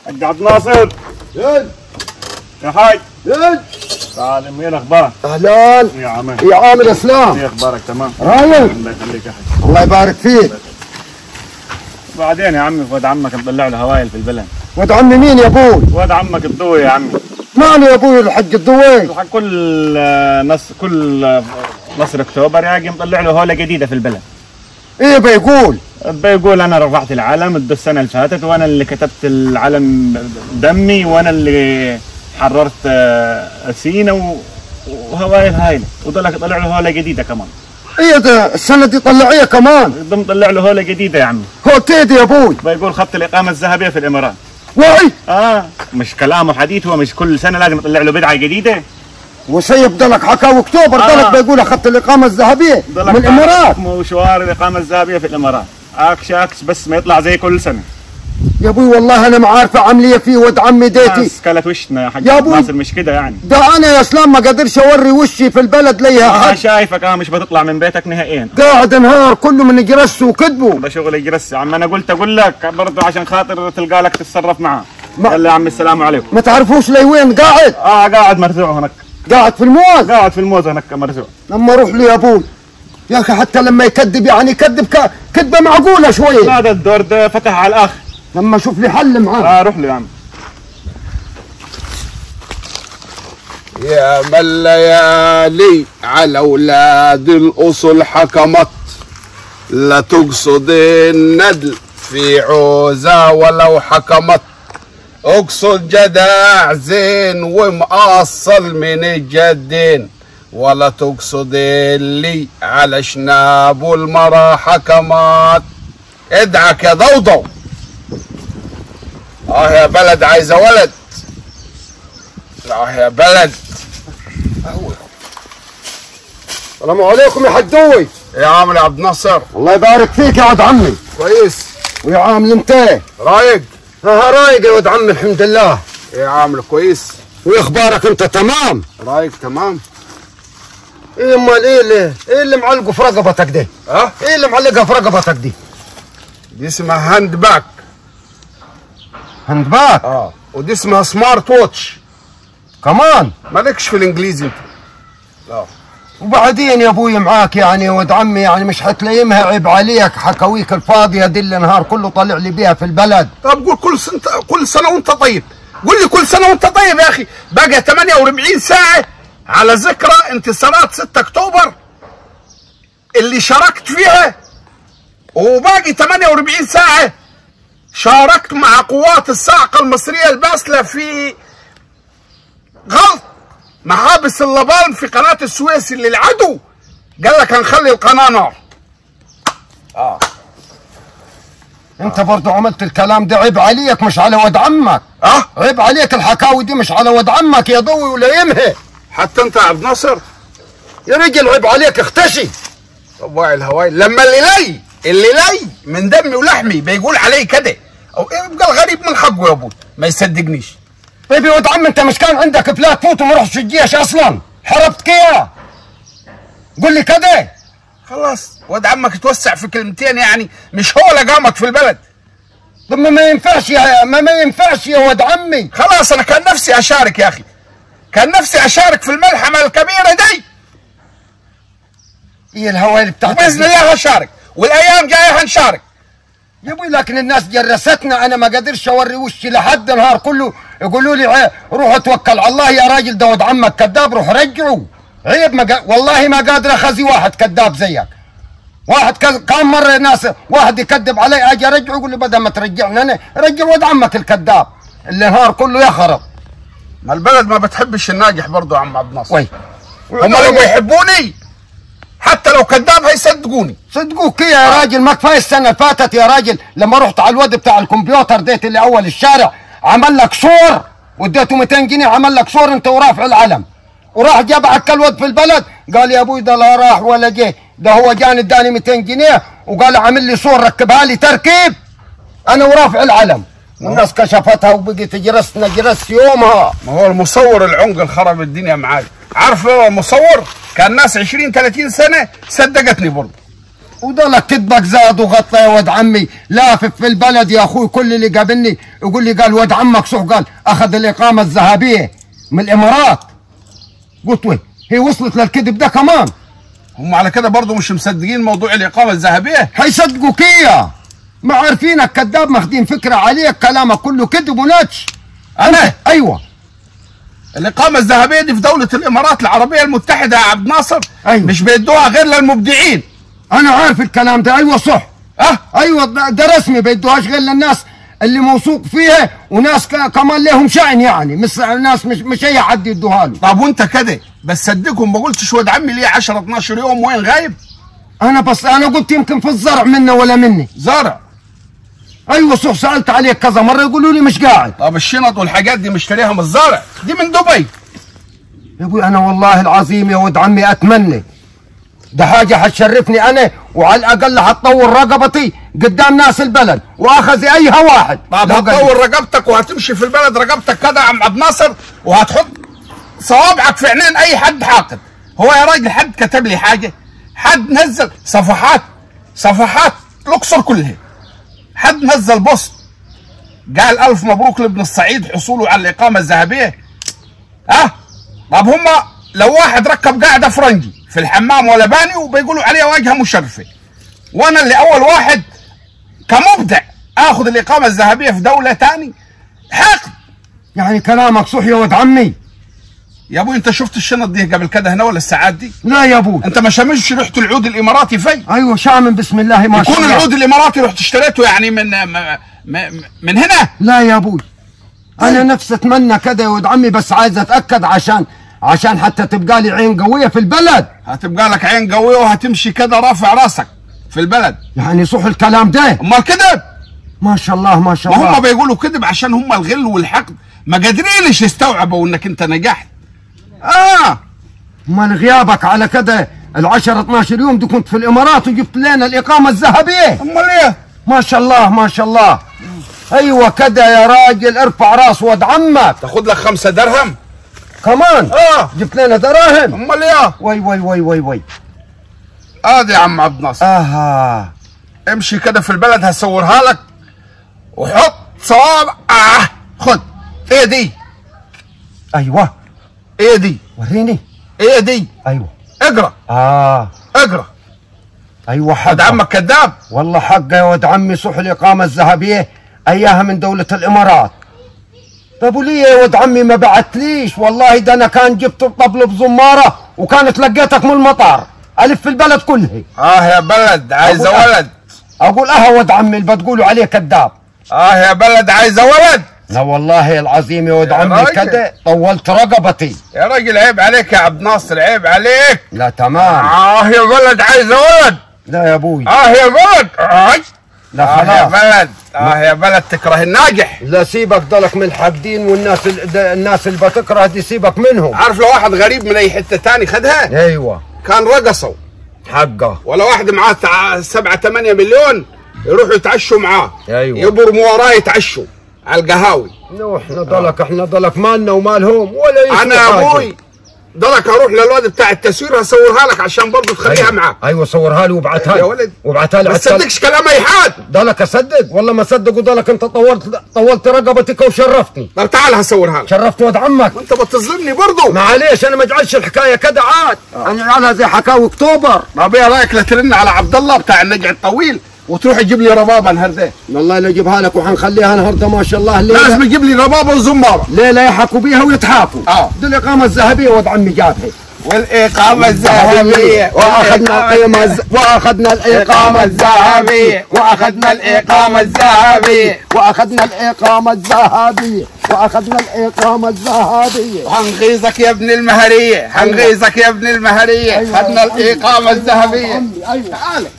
حاج عبد الناصر زين يا حاج زين سالم وين اخبارك؟ اهلا يا عمي يا عامل اسلام ايه اخبارك تمام؟ رايق الله يخليك يا حاج الله يبارك فيك بعدين يا عمي ولد عمك مطلع له هوايل في البلد ولد عمي مين يا ابوي ولد عمك الضوي يا عمي ماني يا ابوي الحج الضوي الحق كل آه، نص كل آه، نصر اكتوبر يجي مطلع له هوله جديده في البلد ايه بيقول بيقول انا رفعت العلم ضد السنه اللي فاتت وانا اللي كتبت العلم دمي وانا اللي حررت آه، سينا و- وهوايل هايله وضلك طلع له هوله جديده كمان ايه ده السنه دي طلعيه كمان ضم طلع له هوله جديده يا عمي هو تيدي يا ابوي بيقول خط الاقامه الذهبيه في الامارات واي اه مش كلامه حديث هو مش كل سنه لازم يطلع له بدعه جديده وسيف ضلك حكى اكتوبر آه. ضلك بيقول اخذت الاقامه الذهبيه ضلك من الامارات مشوار الاقامه الذهبيه في الامارات اكش اكش بس ما يطلع زي كل سنه يا ابوي والله انا ما عارفه عمليه فيه ولد عمي ديتي ناس كلت وشنا يا حاج يا أبوي. ناصر مش كده يعني ده انا يا اسلام ما قدرش اوري وشي في البلد ليها انا حد شايفك اه مش بتطلع من بيتك نهائيا قاعد نهار كله من جرس وكذبه ده شغل يجرس يا عم انا قلت اقول لك برضه عشان خاطر تلقى لك تتصرف معاه ما- يلا يا عم السلام عليكم ما تعرفوش لي وين قاعد اه قاعد مرزوع هناك قاعد في الموز قاعد في الموز هناك مرزوع لما اروح لي يا ابوي يا اخي حتى لما يكذب يعني يكذب ك- كذبه معقوله شويه هذا الدور ده فتح على الاخر لما اشوف لي حل معاه اه روح له يا عم يا ما الليالي على اولاد الاصل حكمت لا تقصد الندل في عوزة ولو حكمت اقصد جدع زين ومأصل من الجدين ولا تقصد اللي على شناب المرا حكمت ادعك يا ضوضو اه يا بلد عايزه ولد اه يا بلد السلام عليكم يا حدوي يا عامل يا عبد الناصر الله يبارك فيك يا ولد عمي كويس ويا عامل انت رايق ها رايق يا ولد عمي الحمد لله يا عامل كويس واخبارك انت تمام رايق تمام ايه امال ايه اللي ايه اللي معلقه في رقبتك دي ها ايه اللي معلقها في رقبتك دي دي اسمها هاند باك هاند باك اه ودي اسمها سمارت واتش كمان مالكش في الانجليزي انت اه وبعدين يا ابوي معاك يعني يا ولد عمي يعني مش حتلاقيمها عيب عليك حكاويك الفاضيه دي اللي نهار كله طالع لي بيها في البلد طب قول كل سنة كل سنة وانت طيب قول لي كل سنة وانت طيب يا اخي بقى 48 ساعة على ذكرى انتصارات 6 اكتوبر اللي شاركت فيها وباقي 48 ساعة شاركت مع قوات الصاعقة المصرية الباسلة في غلط محابس اللبان في قناة السويس اللي العدو قال لك هنخلي القناة نار انت برضو عملت الكلام ده عيب عليك مش على ود عمك اه عيب عليك الحكاوي دي مش على ود عمك يا ضوي ولا يمهي حتى انت يا عبد الناصر يا رجل عيب عليك اختشي طباع الهواي لما اللي لي اللي لي من دمي ولحمي بيقول علي كده او ايه يبقى الغريب من حقه يا ابوي ما يصدقنيش طيب يا ولد عم انت مش كان عندك بلاد فوت وما رحتش الجيش اصلا حربت كيا قول لي كده خلاص واد عمك اتوسع في كلمتين يعني مش هو اللي قامك في البلد طب ما ما ينفعش يا ما ما ينفعش يا ولد عمي خلاص انا كان نفسي اشارك يا اخي كان نفسي اشارك في الملحمه الكبيره دي هي الهوايل بتاعتك وباذن دي. الله هشارك والايام جايه هنشارك يا ابوي لكن الناس جرستنا انا ما قادرش اوري وشي لحد النهار كله يقولوا لي عيب روح اتوكل على الله يا راجل ده ولد عمك كذاب روح رجعه عيب ما قا... والله ما قادر اخزي واحد كذاب زيك واحد كذ... كم مره ناس واحد يكذب علي اجي ارجعه يقول لي بدل ما ترجعني انا رجع ولد عمك الكذاب اللي نهار كله يخرب ما البلد ما بتحبش الناجح برضه يا عم عبد الناصر وي هم لو بيحبوني حتى لو كذاب هيصدقوني صدقوك يا راجل ما كفايه السنه اللي فاتت يا راجل لما رحت على الواد بتاع الكمبيوتر ديت اللي اول الشارع عمل لك صور واديته 200 جنيه عمل لك صور انت ورافع العلم وراح جاب عكا الواد في البلد قال يا ابوي ده لا راح ولا جه ده هو جاني اداني 200 جنيه وقال عامل لي صور ركبها لي تركيب انا ورافع العلم والناس كشفتها وبقيت جرست جرست يومها ما هو المصور العنق خرب الدنيا معاي عارف لو المصور كان ناس 20 30 سنه صدقتني برضه وضلك كذبك زاد وغطى يا ولد عمي لافف في البلد يا اخوي كل اللي قابلني يقول لي قال ولد عمك شو قال اخذ الاقامه الذهبيه من الامارات قلت وين هي وصلت للكذب ده كمان هم على كده برضه مش مصدقين موضوع الاقامه الذهبيه حيصدقوك اياه ما عارفينك كذاب ماخدين فكره عليك كلامك كله كذب ونتش انا ايوه الاقامه الذهبيه دي في دوله الامارات العربيه المتحده يا عبد ناصر أيوة. مش بيدوها غير للمبدعين انا عارف الكلام ده ايوه صح اه ايوه ده- ده رسمي بيدوهاش غير للناس اللي موثوق فيها وناس ك- كمان لهم شأن يعني مش ناس مش مش اي حد يدوها له طب وانت كده بس صدقهم ما قلتش ولد عمي ليه 10 12 يوم وين غايب انا بس انا قلت يمكن في الزرع منه ولا مني زارع ايوه صح سالت عليك كذا مره يقولوا لي مش قاعد طب الشنط والحاجات دي مشتريها من الزارع دي من دبي يا ابوي انا والله العظيم يا ولد عمي اتمنى ده حاجه حتشرفني انا وعلى الاقل حتطور رقبتي قدام ناس البلد واخذ ايها واحد طب لو قال- هتطور رقبتك وهتمشي في البلد رقبتك كده يا عم عبد ناصر وهتحط صوابعك في عينين اي حد حاقد هو يا راجل حد كتب لي حاجه حد نزل صفحات صفحات الاقصر كلها حد نزل بوست قال الف مبروك لابن الصعيد حصوله على الاقامه الذهبيه ها طب هم لو واحد ركب قاعده فرنجي في الحمام ولا باني وبيقولوا عليها واجهه مشرفه وانا اللي اول واحد كمبدع اخذ الاقامه الذهبيه في دوله تاني حقد يعني كلامك صح يا ولد عمي يا ابوي انت شفت الشنط دي قبل كده هنا ولا الساعات دي لا يا ابوي انت ما شمش ريحه العود الاماراتي في ايوه شامم بسم الله ما شاء يكون الله العود الاماراتي رحت اشتريته يعني من م- م- من هنا لا يا ابوي انا نفسي اتمنى كده يا ولد عمي بس عايز اتاكد عشان عشان حتى تبقى لي عين قويه في البلد هتبقى لك عين قويه وهتمشي كده رافع راسك في البلد يعني صح الكلام ده امال كده ما شاء الله ما شاء ما الله هم بيقولوا كذب عشان هم الغل والحقد ما قادرينش يستوعبوا انك انت نجحت اه امال غيابك على كده ال 10 12 يوم دي كنت في الامارات وجبت لنا الاقامه الذهبيه امال ايه ما شاء الله ما شاء الله ايوه كده يا راجل ارفع راس ولد عمك تاخد لك خمسة درهم كمان اه جبت لنا دراهم امال ايه وي وي وي وي وي ادي يا عم عبد الناصر اها امشي كده في البلد هصورها لك وحط صوابع اه خد ايه دي ايوه ايه دي وريني ايه دي ايوه اقرا اه اقرا ايوه حد حق عمك كذاب والله حق يا ولد عمي صح الاقامه الذهبيه اياها من دوله الامارات طب وليه يا ولد عمي ما بعتليش والله ده انا كان جبت طبل بزماره وكانت لقيتك من المطار الف في البلد كلها اه يا بلد عايزه أقول- ولد اقول اه ولد عمي اللي بتقولوا عليه كذاب اه يا بلد عايزه ولد لا والله العظيم يا ولد يا عمي راجل. كده طولت رقبتي يا راجل عيب عليك يا عبد ناصر عيب عليك لا تمام اه يا بلد عايزه ولد لا يا ابوي اه يا بلد آه. لا اه يا خلاص بلد اه يا بلد تكره الناجح لا سيبك ضلك من الحاقدين والناس ال- ده- الناس اللي بتكره دي سيبك منهم عارف لو واحد غريب من اي حته تاني خدها ايوه كان رقصوا حقه ولا واحد معاه تع... سبعة ثمانية مليون يروحوا يتعشوا معاه أيوة. يبرموا وراه يتعشوا على القهاوي نو احنا ضلك احنا ضلك مالنا ومالهم ولا يسوى انا حاجة. ابوي ضلك هروح للواد بتاع التصوير هصورها لك عشان برضه تخليها أيوة. معاك ايوه صورها لي وابعتها لي يا ولد وابعتها لي ما على التل- تصدقش كلام اي حد ضلك اصدق والله ما صدق وضلك انت طولت طولت رقبتك وشرفتني طب تعال هصورها لك شرفت ولد عمك وانت بتظلمني برضه معليش انا ما اجعلش الحكايه كده عاد انا اجعلها زي حكاوي اكتوبر طب ايه رايك لا ترن على عبد الله بتاع النجع الطويل وتروح تجيب لي ربابه النهارده والله لا اجيبها لك وحنخليها النهارده ما شاء الله لازم ليله يجيب لي ربابه وزماره ليله يحكوا بيها ويتحافوا آه. دي الاقامه الذهبيه ولد عمي جابها والاقامه واخذنا القيمة الز- واخذنا الاقامة الذهبية واخذنا الاقامة الذهبية واخذنا الاقامة الذهبية واخذنا الاقامة الذهبية هنغيظك يا ابن المهريه هنغيظك يا ابن المهريه خدنا الاقامه الذهبيه ايوه تعال